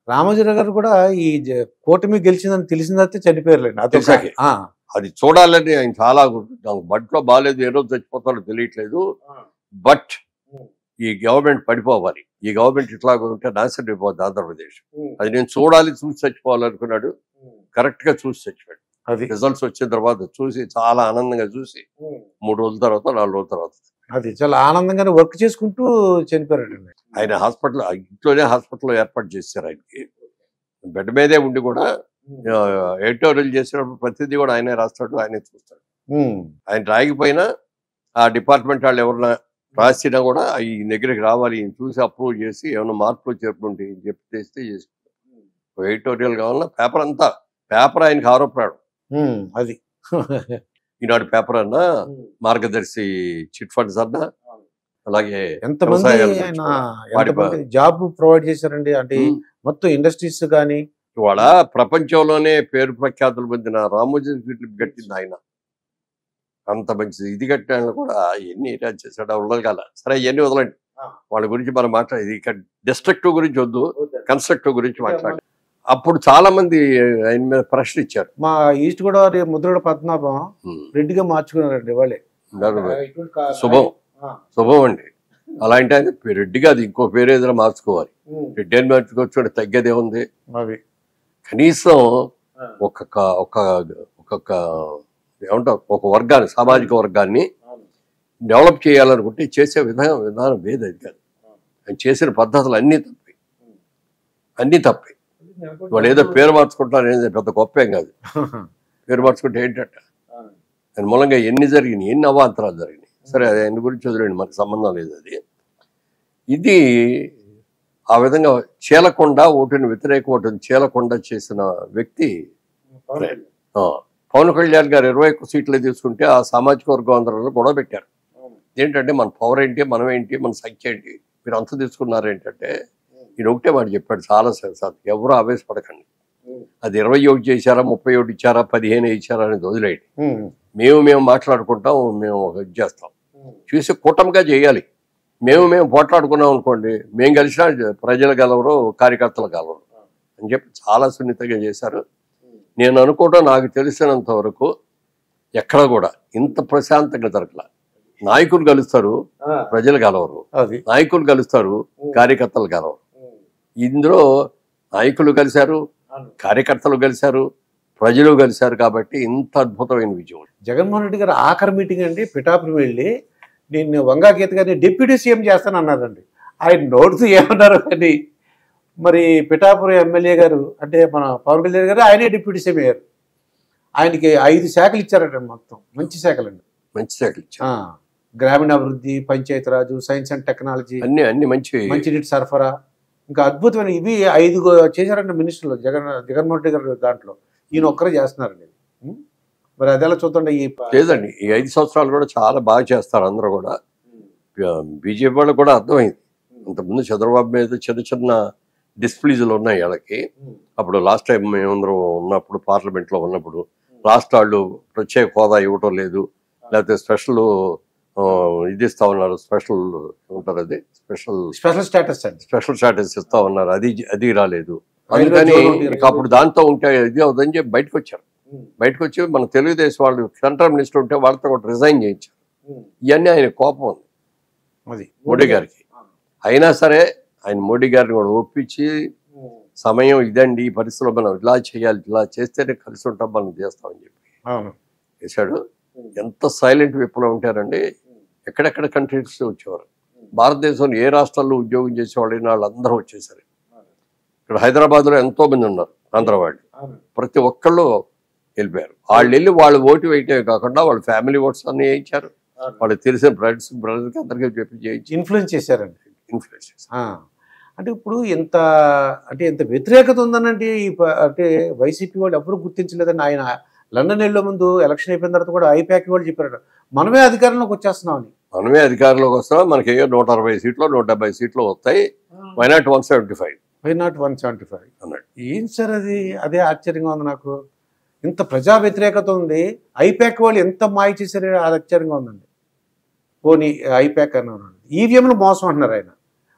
రామోజీరావు గారు కూడా ఈ జ- కూటమి గెలిచిందని తెలిసిన తర్వాత చనిపోయారులేండి అదొక- తెలిసాకే. ఆ, అది చూడాలని ఆయన చాలా నాకు బట్లో బాగాలేదు ఏ రోజు చచ్చిపోతాడో తెలియట్లేదు బట్ ఈ గవర్నమెంట్ పడిపోవాలి ఈ గవర్నమెంట్ ఇట్లా ఉంటే నాశనం అయిపోద్ది ఆంధ్రప్రదేశ్ అది నేను చూడాలి చూసి చచ్చిపోవాలనుకున్నాడు కరెక్ట్ గా చూసి చచ్చిపోయాడు అది రిజల్ట్స్ వచ్చిన తర్వాత చూసి చాలా ఆనందంగా చూసి మూడు రోజుల తర్వాత నాలుగు రోజుల తర్వాత అది చాలా ఆనందంగానే వర్క్ చేసుకుంటూ చనిపోయారండి ఆయన హాస్పిటల్ ఇంట్లోనే హాస్పిటల్ ఏర్పాటు చేశారు ఆయనకి బెడ్ మీదే ఉండి కూడా ఎడిటోరియల్ చేసినప్పుడు ప్రతిదీ కూడా ఆయనే రాస్తాడు ఆయనే చూస్తాడు ఉమ్, ఆయన రాయకపోయినా ఆ డిపార్ట్మెంట్ వాళ్ళు ఎవరన్నా రాసినా కూడా ఈ దగ్గరికి రావాలి ఈయన చూసి అప్రూవ్ చేసి ఏమైనా మార్పులు చేరుకుంటే చెప్పి తెస్తే చేసి ఎడిటోరియల్ కావాలన్నా పేపర్ అంతా పేపర్ ఆయనకి ఆరోపణాడు ఉమ్, అది ఈనాడు పేపర్ అన్నా మార్గదర్శి చిట్ ఫండ్స్ అన్నా అలాగే ఎంతమంది వ్యవసాయాలు ఆయన వాడి ఎంతమంది జాబ్ ప్రొవైడ్ చేశారండి అంటే ఉమ్, మొత్తం ఇండస్ట్రీస్ కానీ ఇవాళ ప్రపంచంలోనే పేరు ప్రఖ్యాతులు పొందిన రామోజీ ఫిలిం కట్టింది ఆయన అంత మంచిది ఇది కట్టిన కూడా ఎన్ని ఏరియా చేశాడు ఉండగల సరే ఇవన్నీ వదలండి ఆ. వాళ్ళ గురించి మనం మాట్లాడేది ఇక్కడ డిస్ట్రక్టివ్ గురించి వద్దు కన్స్ట్రక్టివ్ గురించి మాట్లాడి అప్పుడు చాలా మంది ఆయన మీద ప్రశ్న ఇచ్చారు మా ఈస్ట్ గోదావరి ముద్రగడ పద్మనాభం ఉమ్, రెడ్డిగా మార్చుకున్నారండి వాళ్ళే ఉన్నారు. శుభం శుభం అండి అలాంటి ఆయన రెడ్డిగా అది ఇంకో పేరు ఏదైనా మార్చుకోవాలి రెడ్డి అని మార్చుకోవచ్చు అంటే తగ్గదే ఉంది అవి కనీసం ఒక్కొక్క ఒక ఒక్కొక్క ఏమంటారు ఒక వర్గాన్ని సామాజిక వర్గాన్ని డెవలప్ చేయాలనుకుంటే చేసే విధానం విధానం వేది అది కాదు ఆయన చేసిన పద్ధతులు అన్నీ తప్పే అన్నీ తప్పే వాళ్ళు ఏదో పేరు మార్చుకుంటారు అనేది పెద్ద గొప్పేం కాదు పేరు మార్చుకుంటే ఏంటంట దాని మూలంగా ఎన్ని జరిగినాయి ఎన్ని అవాంతరాలు జరిగినాయి సరే అది ఆయన గురించి వదిలేండి మనకు సంబంధం లేదు అది ఇది ఆ విధంగా చీలకుండా ఓటుని వ్యతిరేక ఓటుని చీలకుండా చేసిన వ్యక్తి ఆ, పవన్ కళ్యాణ్ గారు ఇరవై ఒక్క సీట్లు తీసుకుంటే ఆ సామాజిక వర్గం అందరూ గొడవ పెట్టారు ఏంటంటే మన పవర్ ఏంటి మనం ఏంటి మన సంఖ్య ఏంటి మీరు అంత తీసుకున్నారు ఏంటంటే ఈయన ఒకటే మాట చెప్పాడు చాలా సార్లు ఎవరు ఆవేశపడకండి అది ఇరవై ఒకటి చేశారా ముప్పై ఒకటి ఇచ్చారా పదిహేను ఇచ్చారా అనేది వదిలేయండి ఉమ్, మేము మేము మాట్లాడుకుంటాం మేము ఇది చేస్తాం చూసి కూటమిగా చేయాలి మేము మేము పోట్లాడుకున్నాం అనుకోండి మేము కలిసినా ప్రజలు గెలవరు కార్యకర్తలు గెలవరు అని చెప్పి చాలా సున్నితంగా చేశారు నేను అనుకోవడం నాకు తెలిసినంత వరకు ఎక్కడ కూడా ఇంత ప్రశాంతంగా జరగల నాయకులు కలుస్తారు ప్రజలు గెలవరు అది నాయకులు కలుస్తారు కార్యకర్తలు గెలవరు ఇందులో నాయకులు కలిశారు కార్యకర్తలు కలిశారు ప్రజలు కలిశారు కాబట్టి ఇంత అద్భుతమైన విజయం జగన్మోహన్ రెడ్డి గారు ఆఖరి మీటింగ్ అండి పిఠాపురం వెళ్ళి నేను వంగా గీత గారిని డిప్యూటీ సీఎం చేస్తాను అన్నారండి ఆయన నోడుతూ ఏమన్నారు కానీ మరి పిఠాపురం ఎమ్మెల్యే గారు అంటే మన పవన్ కళ్యాణ్ గారు ఆయనే డిప్యూటీ సీఎం అయ్యారు ఆయనకి ఐదు శాఖలు ఇచ్చారట మొత్తం మంచి శాఖలండి మంచి శాఖలు ఇచ్చారు ఆ, గ్రామీణాభివృద్ధి పంచాయతీరాజు సైన్స్ అండ్ టెక్నాలజీ అన్ని అన్ని మంచి మంచినీటి సరఫరా ఇంకా అద్భుతమైన ఇవి ఐదు చేశారండి మినిస్టర్లు జగన్ జగన్మోహన్ రెడ్డి గారు దాంట్లో ఈయన ఒక్కరే చేస్తున్నారండి ఉం? మరి అదెలా చూద్దండి ఈ ప- లేదండి ఈ ఐదు సంవత్సరాలు కూడా చాలా బాగా చేస్తారు అందరూ కూడా బీజేపీ వాళ్ళకి కూడా అర్థమైంది అంతకుముందు చంద్రబాబు మీద చిన్న చిన్న డిస్ప్లీజులు ఉన్నాయి వాళ్ళకి అప్పుడు లాస్ట్ టైం మేమందరం ఉన్నప్పుడు పార్లమెంట్లో ఉన్నప్పుడు లాస్ట్ వాళ్ళు ప్రత్యేక హోదా ఇవ్వటం లేదు లేకపోతే స్పెషల్ ఇది ఇస్తా ఉన్నారు స్పెషల్ ఉంటారు అది స్పెషల్ స్పెషల్ స్టేటస్ అండి స్పెషల్ స్టాటస్ ఇస్తా ఉన్నారు అది అది రాలేదు రైల్వే అందుకని జోన్ ఒకటి ఇక అప్పుడు దాంతో ఉంటే ఇది అవుతుందని చెప్పి బయటకు వచ్చారు బయటకు వచ్చి మన తెలుగుదేశం వాళ్ళు సెంట్రల్ మినిస్టర్ ఉంటే వాళ్ళతో కూడా రిజైన్ చేయించారు ఇవన్నీ ఆయన కోపం ఉంది అది మోడీ గారికి అయినా సరే ఆయన మోడీ గారిని కూడా ఒప్పించి సమయం ఇదండి ఈ పరిస్థితిలో మనం ఇలా చేయాలి ఇలా చేస్తేనే కలిసి ఉంటాం మనం చేస్తామని చెప్పి అవును చేశాడు ఎంత సైలెంట్ విప్లవం ఉంటారండి ఎక్కడెక్కడ కంట్రీస్ వచ్చేవారు భారతదేశంలో ఏ రాష్ట్రాల్లో ఉద్యోగం చేసేవాళ్ళు వాళ్ళందరూ వచ్చేసారు ఇక్కడ హైదరాబాద్లో ఎంతో మంది ఉన్నారు ఆంధ్ర వాళ్ళు ప్రతి ఒక్కళ్ళు వెళ్ళిపోయారు వాళ్ళు వెళ్ళి వాళ్ళు ఓటు వేయటమే కాకుండా వాళ్ళ ఫ్యామిలీ ఓట్స్ అన్ని వేయించారు వాళ్ళకి తెలిసిన బ్రదర్స్ బ్రదర్కి అందరికీ చెప్పి చేయించి ఇన్ఫ్లుయెన్స్ చేశారండి ఇన్ఫ్లుయెన్స్ చేశారు ఆ. అంటే ఇప్పుడు ఎంత అంటే ఎంత వ్యతిరేకత ఉందనంటే ఈ ప- అంటే వైసీపీ వాళ్ళు ఎవరు గుర్తించలేదండి ఆయన లండన్ వెళ్ళే ముందు ఎలక్షన్ అయిపోయిన తర్వాత కూడా ఐపాక్ వాళ్ళు చెప్పారట మనమే అధికారంలోకి వచ్చేస్తున్నామని మనమే అధికారంలోకి వస్తాం మనకి ఏ నూట అరవై సీట్లు నూట డెబ్బై సీట్లు వస్తాయి why not one seventy five why not one seventy five అన్నాడు ఏం సార్ అది అదే ఆశ్చర్యంగా ఉంది నాకు ఇంత ప్రజా వ్యతిరేకత ఉంది ఐపాక్ వాళ్ళు ఎంత మాయ చేశారో అది ఆశ్చర్యంగా ఉందండి పోనీ ఐపాక్ అన్నారు ఈవీఎంలు మోసం అంటున్నారు ఆయన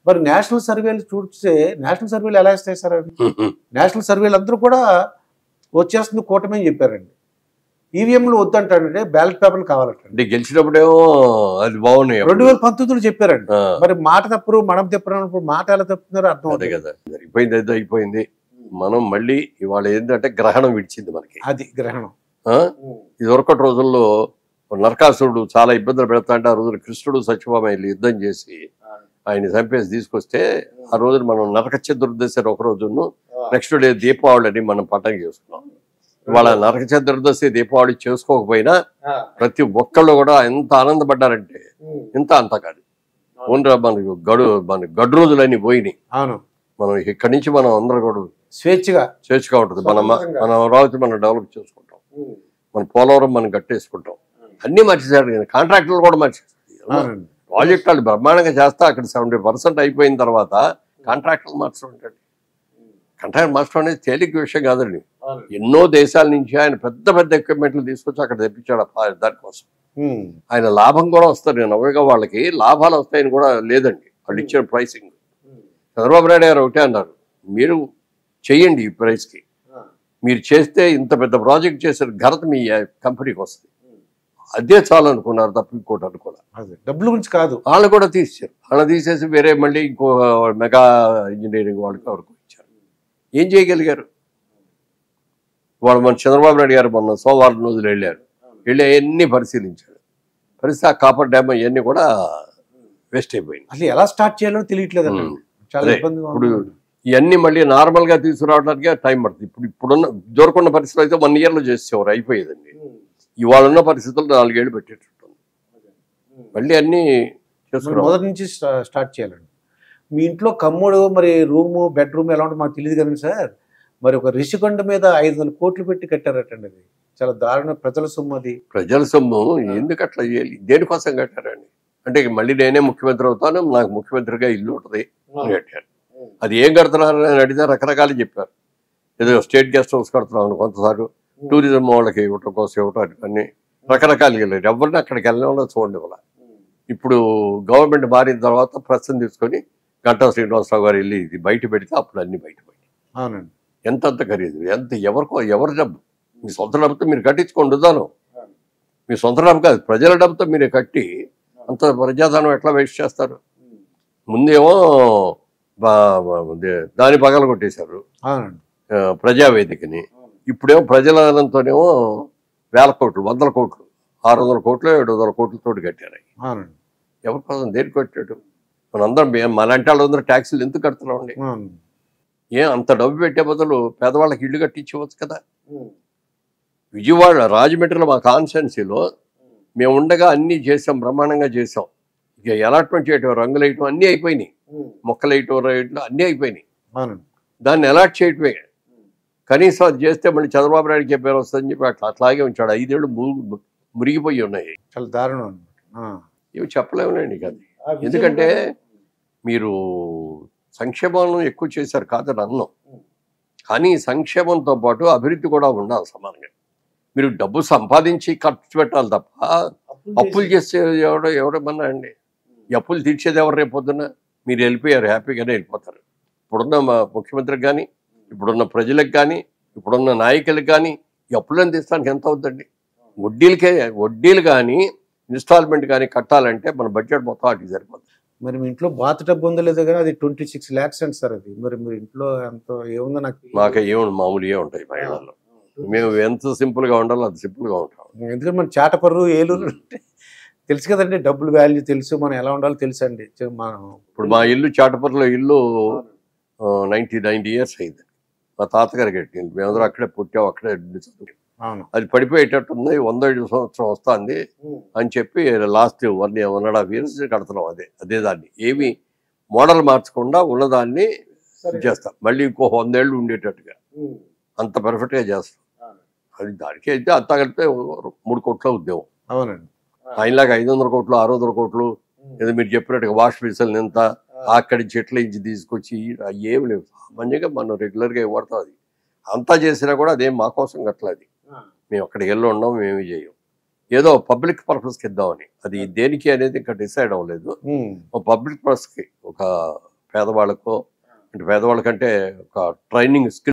మరి నేషనల్ సర్వేలు చూస్తే నేషనల్ సర్వేలు ఎలా ఇస్తాయి సార్ అవి నేషనల్ సర్వేలు అందరూ కూడా వచ్చేస్తుంది కూటమి అని చెప్పారండి ఈవీఎంలు వద్దంటాడంటే బ్యాలెట్ పేపర్లు కావాలంట అంటే గెలిచినప్పుడేమో అది బాగున్నాయి రెండు వేల పంతొమ్మిదిలో చెప్పారండి ఆ, మరి మాట తప్పరు మనం తప్పరు అన్నప్పుడు మాట ఎలా తప్పుతున్నారో అర్థం అదే అవుతుంది కదా జరిగిపోయింది ఏదో అయిపోయింది మనం మళ్ళీ ఇవాళ ఏంటంటే గ్రహణం విడిచింది మనకి అది గ్రహణం ఆ? ఇదివరకటి రోజుల్లో నరకాసురుడు చాలా ఇబ్బందులు పెడతా అంటే ఆ రోజున కృష్ణుడు సత్యభామయ్యలు యుద్ధం చేసి ఆయన చంపేసి తీసుకొస్తే ఆ రోజున మనం నరక చతుర్దశి అని ఒక రోజును నెక్స్ట్ డే దీపావళి అని మనం పండగ చేసుకున్నాం ఇవాళ నరక చతుర్దశి దీపావళి చేసుకోకపోయినా ప్రతి ఒక్కళ్ళు కూడా ఎంత ఆనందపడ్డారంటే ఇంత అంత కాదు ఓన్రా మనకు గడు మన గడు రోజులన్నీ పోయినాయి అవును మనం ఇక్కడి నుంచి మనం అందరం కూడా స్వేచ్ఛగా స్వేచ్ఛగా ఉంటుంది మన స్వతంత్రంగా. మన అమరావతి మనం డెవలప్ చేసుకుంటాం మన పోలవరం మనం కట్టేసుకుంటాం అన్ని మర్చిసారు కానీ కాంట్రాక్టులు కూడా మర్చేస్తారు అవునండి ప్రాజెక్ట్ వాళ్ళు బ్రహ్మాండంగా చేస్తా అక్కడ సెవెంటీ పర్సెంట్ అయిపోయిన తర్వాత కాంట్రాక్టులు మార్చడం ఉంటాడు కాంట్రాక్ట్ మార్చడం అనేది తేలిక విషయం కాదండి ఎన్నో దేశాల నుంచి ఆయన పెద్ద పెద్ద ఎక్విప్మెంట్లు తీసుకొచ్చి అక్కడ తెప్పించాడు ఆ పా- దానికోసం ఉమ్. ఆయన లాభం కూడా వస్తుంది నేను నవ్వుగా వాళ్ళకి లాభాలు వస్తాయని కూడా లేదండి వాళ్ళు ఇచ్చిన ప్రైసింగ్ చంద్రబాబు నాయుడు గారు ఒకటే అన్నారు మీరు చెయ్యండి ఈ ప్రైస్కి మీరు చేస్తే ఇంత పెద్ద ప్రాజెక్ట్ చేసిన ఘనత మీ కంపెనీకి వస్తుంది అదే చాలు అనుకున్నారు తప్ప ఇంకోటి అనుకోవాలి అదే డబ్బుల గురించి కాదు వాళ్ళు కూడా తీసారు వాళ్ళు తీసేసి వేరే మళ్ళీ ఇంకో మెగా ఇంజనీరింగ్ వాళ్ళకి వరకు ఇచ్చారు ఏం చేయగలిగారు వాళ్ళు మన చంద్రబాబు నాయుడు గారు మొన్న సోమవారం రోజులు వెళ్ళారు వెళ్ళి అవన్నీ పరిశీలించాడు పరిస్థితి ఆ కాపర్ డ్యామ్ అవన్నీ కూడా వేస్ట్ అయిపోయింది అసలు ఎలా స్టార్ట్ చేయాలో తెలియట్లేదు అండి ఉమ్. చాలా అదే, ఇబ్బందిగా ఇప్పుడు ఉంది. ఇవన్నీ మళ్ళీ నార్మల్ గా తీసుకురావడానికి టైం పడుతుంది ఇప్పుడు ఇప్పుడున్న దొరకన్న పరిస్థితులు అయితే వన్ ఇయర్ లో చేసేవారు అయిపోయేదండి ఇవాళ ఉన్న పరిస్థితుల్లో నాలుగేళ్ళు పెట్టేటట్టుంది మళ్ళీ అన్ని మరి చేసుకున్నాం మొదటి నుంచి స్టా- స్టార్ట్ చేయాలండి మీ ఇంట్లో కమ్ముడు మరి రూము బెడ్రూమ్ ఎలా ఉంటుందో మాకు తెలియదు కానీ సార్ మరి ఒక రిషికొండ మీద ఐదు వందల కోట్లు పెట్టి కట్టారటండి అది చాలా దారుణ ప్రజల సొమ్ము అది ప్రజల సొమ్ము ఎందుకు అట్లా చేయాలి దేనికోసం కట్టారండి అంటే ఇక మళ్ళీ నేనే ముఖ్యమంత్రి అవుతాను నాకు ముఖ్యమంత్రిగా ఇల్లు ఉంటుంది అని కట్టారు అది ఏం కడుతున్నారు అని అడిగితే రకరకాలు చెప్పారు ఏదో స్టేట్ గెస్ట్ హౌస్ కడుతున్నాం కొంతసార్లు టూరిజం వాళ్ళకి ఇవ్వటం కోసం ఇవ్వటం అన్ని రకరకాలు వెళ్ళారు ఎవరిని అక్కడికి వెళ్ళడం చూడండి వాళ్ళ ఇప్పుడు గవర్నమెంట్ మారిన తర్వాత ప్రస్తుతం తీసుకొని గంటా శ్రీనివాసరావు గారు వెళ్ళి ఇది బయట పెడితే అప్పుడు అన్ని బయట పడి అవునండి ఎంత అంత ఖరీదు ఎంత ఎవరికో ఎవరి డబ్బు మీ సొంత డబ్బుతో మీరు కట్టించుకోండి ఉదాను మీ సొంత డబ్బు కాదు ప్రజల డబ్బుతో మీరు కట్టి అంత ప్రజాధనం ఎట్లా వేస్ట్ చేస్తారు ముందేమో బా- బా- దే- దాని పగల కొట్టేశారు అవునండి ఆ, ప్రజావేదికని ఇప్పుడేమో ప్రజలతోనేమో వేల కోట్లు వందల కోట్లు ఆరు వందల కోట్లు ఏడు వందల కోట్లతో కట్టారు అవి. అవునండి ఎవరి కోసం దేనికి కట్టాడు మనందరం మేము మనంటే వాళ్ళందరూ ట్యాక్సీలు ఎందుకు కడుతున్నాం అండి అవును ఏం అంత డబ్బు పెట్టే బదులు పేదవాళ్ళకి ఇల్లు కట్టించవచ్చు కదా విజయవాడ రాజమండ్రిలో మా కాన్స్టెన్సీలో మేము ఉండగా అన్నీ చేసాం బ్రహ్మాండంగా చేసాం ఇక అలాట్మెంట్ చేయటం రంగులు వేయటం అన్నీ అయిపోయినాయి మొక్కలు వేయటం రేయటం అన్నీ అయిపోయినాయి అవునండి దాన్ని అలాట్ చేయటమే కనీసం అది చేస్తే మళ్ళీ చంద్రబాబు నాయుడు చెప్పారు వస్తుందని చెప్పి అట్లా అట్లాగే ఉంచాడు ఐదేళ్ళు మురుగు మురిగిపోయి ఉన్నాయి చాలా దారుణం అనమాట ఇవి చెప్పలేములేండి కదా ఎందుకంటే మీరు సంక్షేమం ఎక్కువ చేశారు కాదని అన్నాం కానీ సంక్షేమంతో పాటు అభివృద్ధి కూడా ఉండాలి సమానంగా మీరు డబ్బు సంపాదించి ఖర్చు పెట్టాలి తప్ప అప్పులు చేస్తే ఎవడో ఎవడమన్నా అండి ఈ అప్పులు తీర్చేది ఎవరు రేపు పొద్దున్న మీరు వెళ్ళిపోయారు హ్యాపీగానే వెళ్ళిపోతారు ఇప్పుడున్న మా ముఖ్యమంత్రికి కానీ ఇప్పుడున్న ప్రజలకు కానీ ఇప్పుడున్న నాయకులకు కానీ ఈ అప్పులను తీస్తానికి ఎంత అవుతుందండి వడ్డీలకే వడ్డీలు కానీ ఇన్స్టాల్మెంట్ కానీ కట్టాలంటే మన బడ్జెట్ మొత్తం వాటికి సరిపోతుంది మరి మీ ఇంట్లో బాత్ టబ్ ఉందో లేదో కానీ అది ట్వంటీ సిక్స్ ల్యాక్స్ అండి సార్ అది మరి మీ ఇంట్లో ఎంత ఏముందో నాకు తెలియదు. మాకు ఏమి మామూలు ఏ ఉంటాయి మహిళల్లో మేము ఎంత సింపుల్ గా ఉండాలో అంత సింపుల్ గా ఉంటాం ఎందుకంటే మన చాటపర్రు ఏలూరు అంటే తెలుసు కదండి డబ్బులు వాల్యూ తెలుసు మనం ఎలా ఉండాలో తెలుసు అండి చ- మనం ఇప్పుడు మా ఇల్లు చాటపర్లో ఇల్లు నైన్టీ నైన్టీ ఇయర్స్ అయింది మా తాతగారు కట్టింది మేమందరం అక్కడే పుట్టాం అక్కడే చదువుకున్నాం. అవును అది పడిపోయేటట్టు ఉంది వంద ఐదు సంవత్సరం వస్తుంది అని చెప్పి last one one and half years కడుతున్నాం అదే అదే దాన్ని ఏమి మోడల్ మార్చకుండా ఉన్నదాన్ని ఇది చేస్తాం మళ్ళీ ఇంకో వందేళ్ళు ఉండేటట్టుగా అంత పర్ఫెక్ట్గా చేస్తాం అది దానికి అయితే అంతా కలిపితే మూడు కోట్ల ఉద్యోగం అవునండి ఆయనలాగా ఐదు వందల కోట్లు ఆరు వందల కోట్లు ఏదో మీరు చెప్పినట్టుగా వాష్ బేసిన్ ఎంత అక్కడి చెట్ల నుంచి తీసుకొచ్చి అవి ఏమి లేవు సామాన్యంగా మనం రెగ్యులర్గా ఏం వాడతాం అది అంతా చేసినా కూడా అదేం మా కోసం కట్టలేదు మేము అక్కడికి వెళ్ళి ఉన్నాం మేమేమి చేయం ఏదో పబ్లిక్ పర్పస్కి ఇద్దామని అది దేనికి అనేది ఇంకా డిసైడ్ అవ్వలేదు ఉమ్. ఒక పబ్లిక్ పర్పస్కి ఒక పేదవాళ్ళకో అంటే పేదవాళ్ళకంటే ఒక ట్రైనింగ్ స్కిల్